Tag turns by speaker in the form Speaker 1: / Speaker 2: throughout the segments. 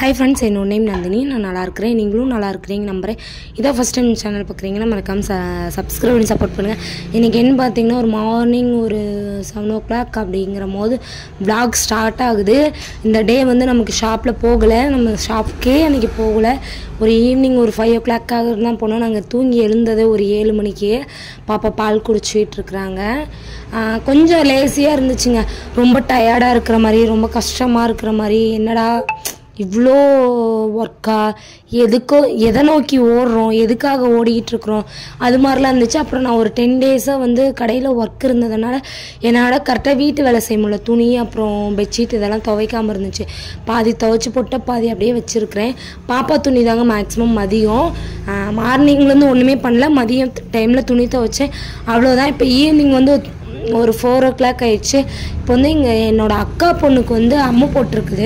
Speaker 1: hi friends என்னோட name Nandini நான் நல்லா இருக்கிறேன் நீங்களும் நல்லா இருக்கிறீங்க நம்புறேன் இதான் ஃபஸ்ட் டைம் சேனல் பார்க்குறீங்கன்னா மறக்காம ச சப்ஸ்கிரைப் பண்ணி சப்போர்ட் பண்ணுங்கள் இன்றைக்கி என்ன பார்த்தீங்கன்னா ஒரு மார்னிங் ஒரு செவன் ஓ கிளாக் அப்படிங்கிற போது vlog ஸ்டார்ட் ஆகுது இந்த டே வந்து நமக்கு ஷாப்பில் போகலை நம்ம ஷாப்புக்கே அன்றைக்கி போகலை ஒரு ஈவினிங் ஒரு ஃபைவ் ஓ கிளாக்காக தான் போனோம் நாங்கள் தூங்கி எழுந்தது ஒரு ஏழு மணிக்கு பாப்பா பால் குடிச்சிட்டு இருக்கிறாங்க ஆஹ் கொஞ்சம் லேசியாக இருந்துச்சுங்க ரொம்ப டயர்டாக இருக்கிற மாதிரி ரொம்ப கஷ்டமாக இருக்கிற மாதிரி என்னடா இவ்வளோ ஒர்க்கா எதுக்கோ எதை நோக்கி ஓடுறோம் எதுக்காக ஓடிக்கிட்டு இருக்கிறோம் அது மாதிரிலாம் இருந்துச்சு அப்புறம் நான் ஒரு டென் டேஸாக வந்து கடையில் ஒர்க் இருந்ததுனால என்னால் கரெக்டாக வீட்டு வேலை செய்ய முடியல துணி அப்புறம் பெட்ஷீட் இதெல்லாம் துவைக்காமல் இருந்துச்சு பாதி துவைச்சி போட்ட பாதி அப்படியே வச்சுருக்கிறேன் பாப்பா துணி தாங்க மேக்ஸிமம் மதியம் மார்னிங்லேருந்து ஒன்றுமே பண்ணல மதியம் டைமில் துணி துவைச்சேன் அவ்வளோதான் இப்போ ஈவினிங் வந்து ஒரு ஃபோர் ஓ கிளாக் ஆயிடுச்சு இப்போ வந்து இங்கே என்னோட அக்கா பொண்ணுக்கு வந்து அம்மு போட்டிருக்குது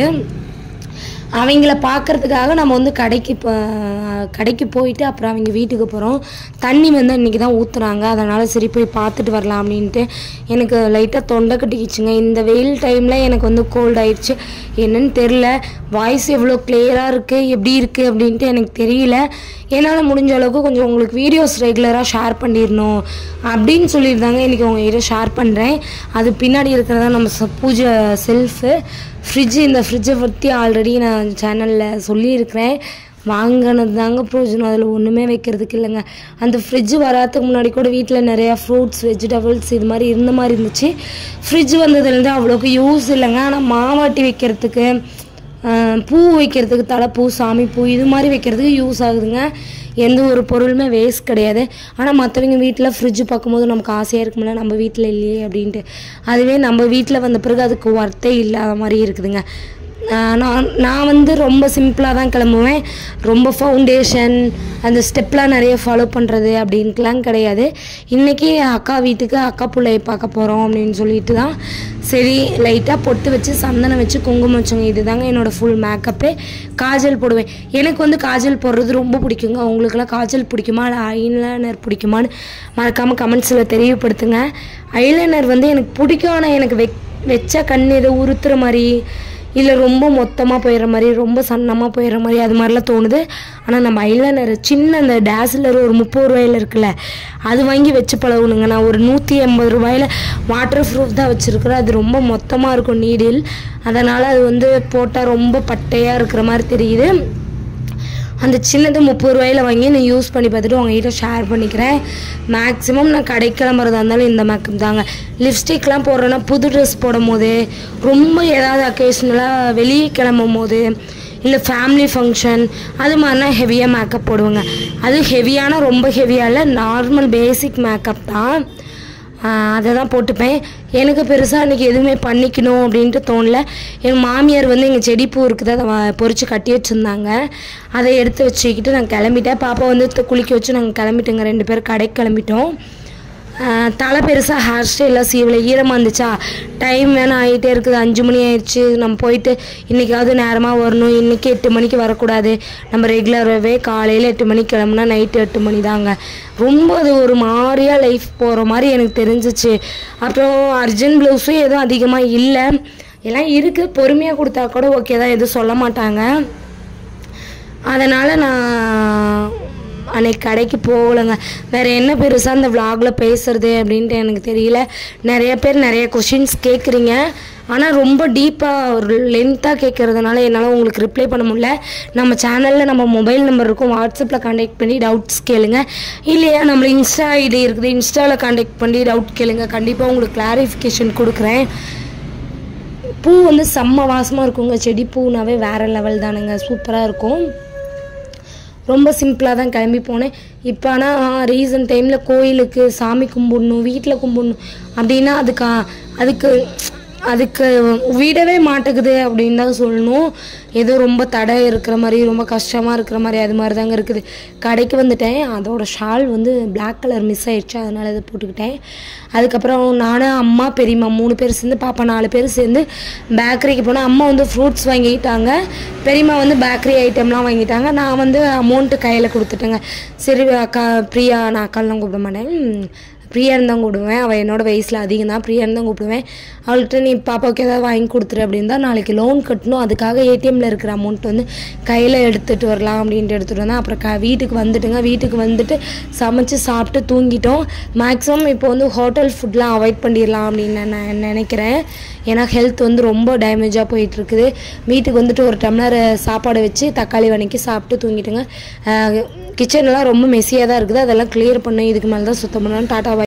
Speaker 1: அவங்கள பார்க்கறதுக்காக நம்ம வந்து கடைக்கு இப்போ கடைக்கு போயிட்டு அப்புறம் அவங்க வீட்டுக்கு போகிறோம் தண்ணி வந்து இன்றைக்கி தான் ஊற்றுறாங்க அதனால் சரி போய் பார்த்துட்டு வரலாம் அப்படின்ட்டு எனக்கு லைட்டாக தொண்டை கட்டிக்கிச்சுங்க இந்த வெயில் டைமில் எனக்கு வந்து கோல்ட் ஆயிடுச்சு என்னன்னு தெரில வாய்ஸ் எவ்வளோ கிளியராக இருக்குது எப்படி இருக்குது அப்படின்ட்டு எனக்கு தெரியல என்னால் முடிஞ்ச அளவுக்கு கொஞ்சம் உங்களுக்கு வீடியோஸ் ரெகுலராக ஷேர் பண்ணிடணும் அப்படின்னு சொல்லியிருந்தாங்க இன்றைக்கி உங்ககிட்ட ஷேர் பண்ணுறேன் அது பின்னாடி இருக்கிறதா நம்ம ச- பூஜை செல்ஃபு ஃப்ரிட்ஜு இந்த ஃப்ரிட்ஜை பற்றி ஆல்ரெடி நான் சேனலில் சொல்லியிருக்கிறேன் வாங்கினது தாங்க ப்ரோஜனம் அதில் ஒன்றுமே வைக்கிறதுக்கு இல்லைங்க அந்த ஃப்ரிட்ஜு வராதுக்கு முன்னாடி கூட வீட்டில் நிறையா ஃப்ரூட்ஸ் வெஜிடபிள்ஸ் இது மாதிரி இருந்த மாதிரி இருந்துச்சு ஃப்ரிட்ஜ் வந்ததுலேருந்து அவ்வளோக்கு யூஸ் இல்லைங்க ஆனால் மாவாட்டி வைக்கிறதுக்கு ஆஹ், பூ வைக்கிறதுக்கு தலைப்பூ சாமி பூ இது மாதிரி வைக்கிறதுக்கு யூஸ் ஆகுதுங்க எந்த ஒரு பொருளுமே வேஸ்ட் கிடையாது ஆனால் மற்றவங்க வீட்டில் ஃப்ரிட்ஜ் பார்க்கும்போது நமக்கு ஆசையாக இருக்கும்ல நம்ம வீட்டில் இல்லையே அப்படின்ட்டு அதுவே நம்ம வீட்டில் வந்த பிறகு அதுக்கு ஒர்த்தே இல்லாத மாதிரி இருக்குதுங்க ஆஹ் நான் நான் வந்து ரொம்ப சிம்பிளாக தான் கிளம்புவேன் ரொம்ப ஃபவுண்டேஷன் அந்த ஸ்டெப்லாம் நிறைய ஃபாலோ பண்ணுறது அப்படின்ட்டுலாம் கிடையாது இன்றைக்கி அக்கா வீட்டுக்கு அக்கா பிள்ளைய பார்க்க போகிறோம் அப்படின்னு சொல்லிட்டு தான் சரி லைட்டாக பொட்டு வச்சு சந்தனம் வச்சு குங்குமம் வச்சோங்க இதுதாங்க என்னோடய ஃபுல் மேக்கப்பே காஜல் போடுவேன் எனக்கு வந்து காஜல் போடுறது ரொம்ப பிடிக்குங்க உங்களுக்கெல்லாம் காஜல் பிடிக்குமா இல்லை ஐலைனர் பிடிக்குமான்னு மறக்காமல் கமெண்ட்ஸில் தெரியப்படுத்துங்க ஐலைனர் வந்து எனக்கு பிடிக்கும் ஆனால் எனக்கு வெக் வச்ச கண் ஏதோ உறுத்துற மாதிரி இல்லை ரொம்ப மொத்தமாக போயிடுற மாதிரி ரொம்ப சன்னமாக போயிடுற மாதிரி அது மாதிரிலாம் தோணுது ஆனால் நம்ம ஐலைனர் சின்ன அந்த டேஸ்லர் ஒரு முப்பது ரூபாயில இருக்குல்ல அது வாங்கி வச்சு பழகணுங்க நான் ஒரு நூற்றி எண்பது ரூபாயில் வாட்டர் ப்ரூஃப் தான் வச்சுருக்குறேன் அது ரொம்ப மொத்தமாக இருக்கும் நீடில் அதனால் அது வந்து போட்டால் ரொம்ப பட்டையாக இருக்கிற மாதிரி தெரியுது அந்த சின்னது முப்பது ரூபாயில வாங்கி நான் யூஸ் பண்ணி பார்த்துட்டு உங்ககிட்ட ஷேர் பண்ணிக்கிறேன் மேக்ஸிமம் நான் கடைக்கு கிளம்புறதா இருந்தாலும் இந்த மேக்கப் தாங்க லிப்ஸ்டிக்லாம் போடுறேன்னா புது ட்ரெஸ் போடும் போது ரொம்ப ஏதாவது அக்கேஷ்னலாக வெளியே கிளம்பும் போது இல்லை ஃபேமிலி ஃபங்க்ஷன் அது மாதிரினா ஹெவியாக மேக்கப் போடுவேங்க அது ஹெவியான ரொம்ப ஹெவியாக இல்லை நார்மல் பேசிக் மேக்கப் தான் ஆஹ் அதை தான் போட்டுப்பேன் எனக்கு பெருசாக அன்றைக்கி எதுவுமே பண்ணிக்கணும் அப்படின்ட்டு தோணல என் மாமியார் வந்து எங்கள் செடிப்பூ இருக்குது அதை வ- பொறிச்சு கட்டி வச்சுருந்தாங்க அதை எடுத்து வச்சுக்கிட்டு நான் கிளம்பிட்டேன் பாப்பா வந்து த- குளிக்க வச்சு நாங்கள் கிளம்பிட்டோங்க ரெண்டு பேரும் கடைக்கு கிளம்பிட்டோம் ஆஹ் தலை பெருசாக ஹேர் ஸ்டைலாக சீவில் ஈரமாக இருந்துச்சா டைம் வேணால் ஆகிட்டே இருக்குது அஞ்சு மணி ஆயிடுச்சு நம்ம போயிட்டு இன்றைக்காவது நேரமாக வரணும் இன்றைக்கி எட்டு மணிக்கு வரக்கூடாது நம்ம ரெகுலராகவே காலையில் எட்டு மணிக்கு கிளம்புனா நைட்டு எட்டு மணி தாங்க ரொம்ப அது ஒரு மாதிரியாக லைஃப் போகிற மாதிரி எனக்கு தெரிஞ்சிச்சு அப்புறம் அர்ஜென்ட் ப்ளவுஸும் எதுவும் அதிகமாக இல்லை எல்லாம் இருக்குது பொறுமையாக கொடுத்தா கூட ஓகே தான் எதுவும் சொல்ல மாட்டாங்க அதனால் நான் அன்னைக்கு கடைக்கு போகலைங்க வேறு என்ன பெருசாக அந்த vlogல பேசுறது அப்படின்ட்டு எனக்கு தெரியல நிறைய பேர் நிறைய கொஷின்ஸ் கேட்குறீங்க ஆனால் ரொம்ப டீப்பாக ஒரு லென்த்தாக கேட்குறதுனால என்னால் உங்களுக்கு ரிப்ளை பண்ண முடியல நம்ம சேனலில் நம்ம மொபைல் நம்பர் இருக்கும் வாட்ஸ்அப்பில் காண்டாக்ட் பண்ணி டவுட்ஸ் கேளுங்க இல்லையா நம்ம இன்ஸ்டா ஐடி இருக்குது இன்ஸ்டாவில் காண்டாக்ட் பண்ணி டவுட் கேளுங்க கண்டிப்பாக உங்களுக்கு கிளாரிஃபிகேஷன் கொடுக்குறேன் பூ வந்து செம்ம வாசமாக இருக்குங்க செடி பூனாவே வேறு லெவல் தானுங்க சூப்பராக இருக்கும் ரொம்ப சிம்பிளாக தான் கிளம்பி போனேன் இப்போ ஆனால் ரீசன்ட் டைமில் கோயிலுக்கு சாமி கும்பிடணும் வீட்டில் கும்பிடணும் அப்படின்னா அதுக்கு அதுக்கு அதுக்கு விடவே மாட்டேங்குது அப்படின்னு தான் சொல்லணும் ஏதோ ரொம்ப தடை இருக்கிற மாதிரி ரொம்ப கஷ்டமாக இருக்கிற மாதிரி அது மாதிரி தாங்க இருக்குது கடைக்கு வந்துட்டேன் அதோட ஷால் வந்து Black கலர் மிஸ் ஆயிடுச்சு அதனால் இதை போட்டுக்கிட்டேன் அதுக்கப்புறம் நானும் அம்மா பெரியம்மா மூணு பேர் சேர்ந்து பாப்பா நாலு பேர் சேர்ந்து பேக்கரிக்கு போனேன் அம்மா வந்து ஃப்ரூட்ஸ் வாங்கிட்டாங்க பெரியம்மா வந்து பேக்கரி ஐட்டம்லாம் வாங்கிட்டாங்க நான் வந்து அமௌண்ட்டு கையில் கொடுத்துட்டேங்க சரி அக்கா பிரியா நான் அக்காலாம் கூப்பிட மாட்டேன் பிரியான்னு தான் கூப்பிடுவேன் அவள் என்னோட வயசில் அதிகம் தான் பிரியான்னு தான் கூப்பிடுவேன் அவள்கிட்ட நீ பாப்பாவுக்கு ஏதாவது வாங்கி கொடுத்துரு அப்படின்னு தான் நாளைக்கு லோன் கட்டணும் அதுக்காக ஏடிஎம்மில் இருக்கிற அமௌண்ட் வந்து கையில் எடுத்துகிட்டு வரலாம் அப்படின்ட்டு எடுத்துகிட்டு வந்தேன் அப்புறம் க வீட்டுக்கு வந்துட்டுங்க வீட்டுக்கு வந்துட்டு சமைச்சு சாப்பிட்டு தூங்கிட்டோம் மேக்ஸிமம் இப்போ வந்து ஹோட்டல் ஃபுட்லாம் அவாய்ட் பண்ணிடலாம் அப்படின்னு நான் நினைக்கிறேன் ஏன்னா ஹெல்த் வந்து ரொம்ப டேமேஜாக போயிட்டுருக்குது வீட்டுக்கு வந்துட்டு ஒரு டம்ளர் சாப்பாடு வச்சு தக்காளி வணக்கி சாப்பிட்டு தூங்கிட்டுங்க கிச்சன்லாம் ரொம்ப மெஸ்ஸியாக தான் இருக்குது அதெல்லாம் கிளியர் பண்ணேன் இதுக்கு மேலே தான் சுத்தம் பண்ணணும் டாட்டா